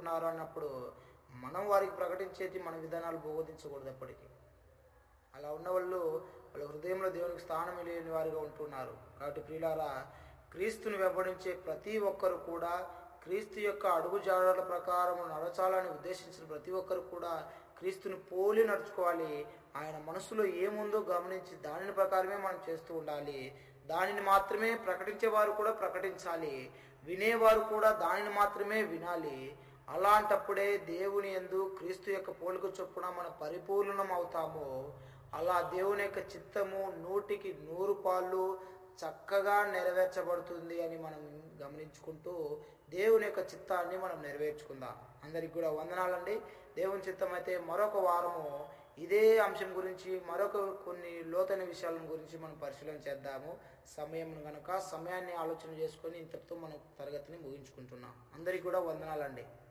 ఉంటున్నారు అన్నప్పుడు మనం వారికి ప్రకటించేది మన విధానాలు బోధించకూడదు ఎప్పటికీ అలా ఉన్న వాళ్ళు వాళ్ళ హృదయంలో దేవునికి స్థానం లేని వారిగా ఉంటున్నారు కాబట్టి ప్రియులారా క్రీస్తుని వెంబడించే ప్రతి ఒక్కరు కూడా క్రీస్తు యొక్క అడుగు జాడల ప్రకారం నడచాలని ఉద్దేశించిన ప్రతి ఒక్కరు కూడా క్రీస్తుని పోలి నడుచుకోవాలి ఆయన మనసులో ఏముందో గమనించి దానిని ప్రకారమే మనం చేస్తూ ఉండాలి దానిని మాత్రమే ప్రకటించేవారు కూడా ప్రకటించాలి వినేవారు కూడా దానిని మాత్రమే వినాలి అలాంటప్పుడే దేవుని యందు క్రీస్తు యొక్క పోలిక చొప్పున మనం పరిపూర్ణం అవుతాము అలా దేవుని యొక్క చిత్తము నూటికి నూరు పాళ్ళు చక్కగా నెరవేర్చబడుతుంది అని మనం గమనించుకుంటూ దేవుని యొక్క చిత్తాన్ని మనం నెరవేర్చుకుందాం అందరికి కూడా వందనాలండి దేవుని చిత్తం అయితే మరొక వారము ఇదే అంశం గురించి మరొక కొన్ని లోతైన విషయాల గురించి మనం పరిశీలన చేద్దాము సమయం గనక సమయాన్ని ఆలోచన చేసుకొని ఇంతటితో మన తరగతిని ముగించుకుంటున్నాం అందరికి కూడా వందనాలండి